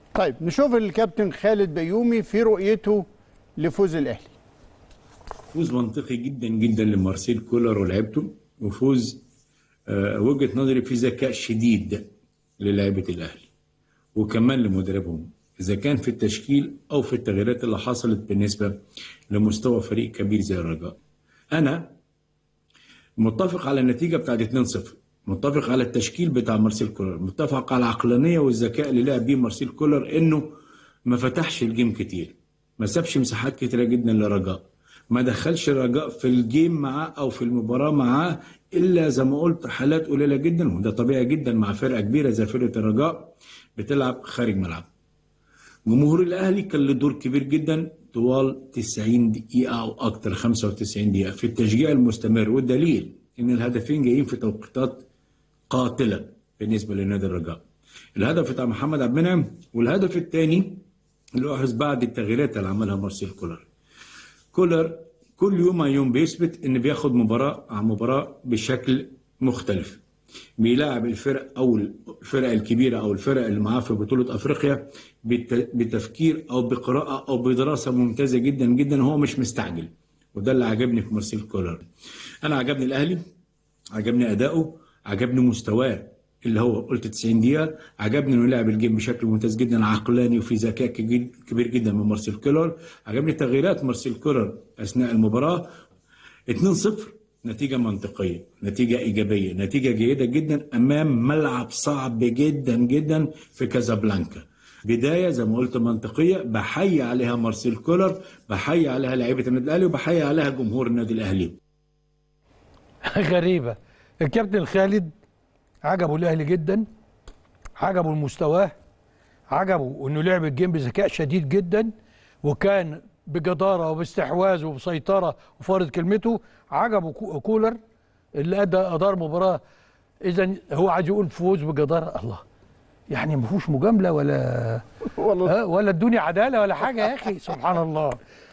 طيب نشوف الكابتن خالد بيومي في رؤيته لفوز الاهلي فوز منطقي جدا جدا لمارسيل كولر ولعبته وفوز آه، وجهة نظري في ذكاء شديد للاعيبة الأهلي وكمان لمدربهم إذا كان في التشكيل أو في التغييرات اللي حصلت بالنسبة لمستوى فريق كبير زي الرجاء أنا متفق على النتيجة بتاعت 2-0 متفق على التشكيل بتاع مارسيل كولر متفق على العقلانية والذكاء اللي لعب بيه مارسيل كولر إنه ما فتحش الجيم كتير ما سابش مساحات كتيرة جدا للرجاء ما دخلش الرجاء في الجيم معاه او في المباراه معاه الا زي ما قلت حالات قليله جدا وده طبيعي جدا مع فرقه كبيره زي فرقه الرجاء بتلعب خارج ملعب جمهور الاهلي كان له دور كبير جدا طوال 90 دقيقه او اكتر 95 دقيقه في التشجيع المستمر والدليل ان الهدفين جايين في توقيتات قاتله بالنسبه لنادي الرجاء الهدف بتاع محمد عبد المنعم والهدف الثاني اللي احرز بعد التغييرات اللي عملها مارسيل كولر كولر كل يوم عن يوم بيثبت ان بياخد مباراه عن مباراه بشكل مختلف بيلاعب الفرق او الفرق الكبيره او الفرق اللي معاه في بطوله افريقيا بت- بتفكير او بقراءه او بدراسه ممتازه جدا جدا هو مش مستعجل وده اللي عجبني في مارسيل كولر انا عجبني الاهلي عجبني اداؤه عجبني مستواه اللي هو قلت 90 دقيقة عجبني انه لعب الجيم بشكل ممتاز جدا عقلاني وفي ذكاء كبير كبير جدا من مارسيل كولر عجبني تغييرات مارسيل كولر اثناء المباراة 2-0 نتيجة منطقية نتيجة إيجابية نتيجة جيدة جدا أمام ملعب صعب جدا جدا في كازابلانكا بداية زي ما قلت منطقية بحيي عليها مارسيل كولر بحيي عليها لعيبة النادي الأهلي وبحيي عليها جمهور النادي الأهلي غريبة الكابتن خالد عجبه الأهلي جدا عجبه مستواه عجبه انه لعب الجيم بذكاء شديد جدا وكان بجدارة وباستحواذ وبسيطرة وفارض كلمته عجبه كو- كولر اللي أدى أدار مباراة إذا هو عايز يقول فوز بجدارة الله يعني ما فيهوش مجاملة ولا والله ها، ولا الدنيا عدالة ولا حاجة يا أخي سبحان الله